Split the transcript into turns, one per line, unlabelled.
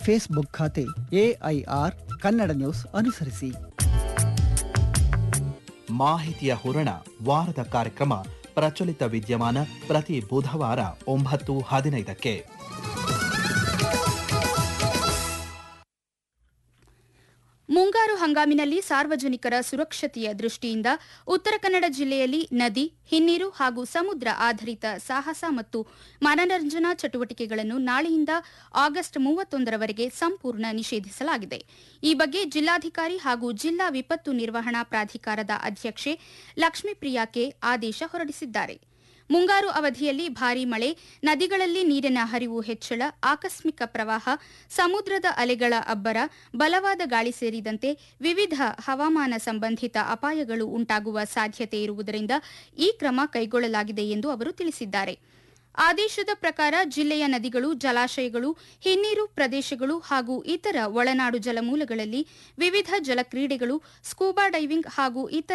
Facebook ಖಾತೆ AIR Kannada news ಅನುಸರಿಸಿ
ಮಾಹಿತಿಯ ಹೂರಣ ವಾರದ ಕಾರ್ಯಕ್ರಮ ಪ್ರಚಲಿತ ವಿದ್ಯಮಾನ ಪ್ರತಿ ಬುಧವಾರ ಒಂಬತ್ತು ಹದಿನೈದಕ್ಕೆ
ಮುಂಗಾರು ಹಂಗಾಮಿನಲ್ಲಿ ಸಾರ್ವಜನಿಕರ ಸುರಕ್ಷತೆಯ ದೃಷ್ಟಿಯಿಂದ ಉತ್ತರ ಕನ್ನಡ ಜಿಲ್ಲೆಯಲ್ಲಿ ನದಿ ಹಿನ್ನೀರು ಹಾಗೂ ಸಮುದ್ರ ಆಧಾರಿತ ಸಾಹಸ ಮತ್ತು ಮನರಂಜನಾ ಚಟುವಟಿಕೆಗಳನ್ನು ನಾಳೆಯಿಂದ ಆಗಸ್ಟ್ ಮೂವತ್ತೊಂದರವರೆಗೆ ಸಂಪೂರ್ಣ ನಿಷೇಧಿಸಲಾಗಿದೆ ಈ ಬಗ್ಗೆ ಜಿಲ್ಲಾಧಿಕಾರಿ ಹಾಗೂ ಜಿಲ್ಲಾ ವಿಪತ್ತು ನಿರ್ವಹಣಾ ಪ್ರಾಧಿಕಾರದ ಅಧ್ಯಕ್ಷೆ ಲಕ್ಷ್ಮೀಪ್ರಿಯಾ ಕೆ ಆದೇಶ ಹೊರಡಿಸಿದ್ದಾರೆ ಮುಂಗಾರು ಅವಧಿಯಲ್ಲಿ ಭಾರೀ ಮಳೆ ನದಿಗಳಲ್ಲಿ ನೀರಿನ ಹರಿವು ಹೆಚ್ಚಳ ಆಕಸ್ಮಿಕ ಪ್ರವಾಹ ಸಮುದ್ರದ ಅಲೆಗಳ ಅಬ್ಬರ ಬಲವಾದ ಗಾಳಿ ಸೇರಿದಂತೆ ವಿವಿಧ ಹವಾಮಾನ ಸಂಬಂಧಿತ ಅಪಾಯಗಳು ಉಂಟಾಗುವ ಸಾಧ್ಯತೆ ಇರುವುದರಿಂದ ಈ ಕ್ರಮ ಕೈಗೊಳ್ಳಲಾಗಿದೆ ಎಂದು ಅವರು ತಿಳಿಸಿದ್ದಾರೆ ಆದೇಶದ ಪ್ರಕಾರ ಜಿಲ್ಲೆಯ ನದಿಗಳು ಜಲಾಶಯಗಳು ಹಿನ್ನೀರು ಪ್ರದೇಶಗಳು ಹಾಗೂ ಇತರ ಒಳನಾಡು ಜಲಮೂಲಗಳಲ್ಲಿ ವಿವಿಧ ಜಲಕ್ರೀಡೆಗಳು ಸ್ಕೂಬಾ ಡೈವಿಂಗ್ ಹಾಗೂ ಇತರ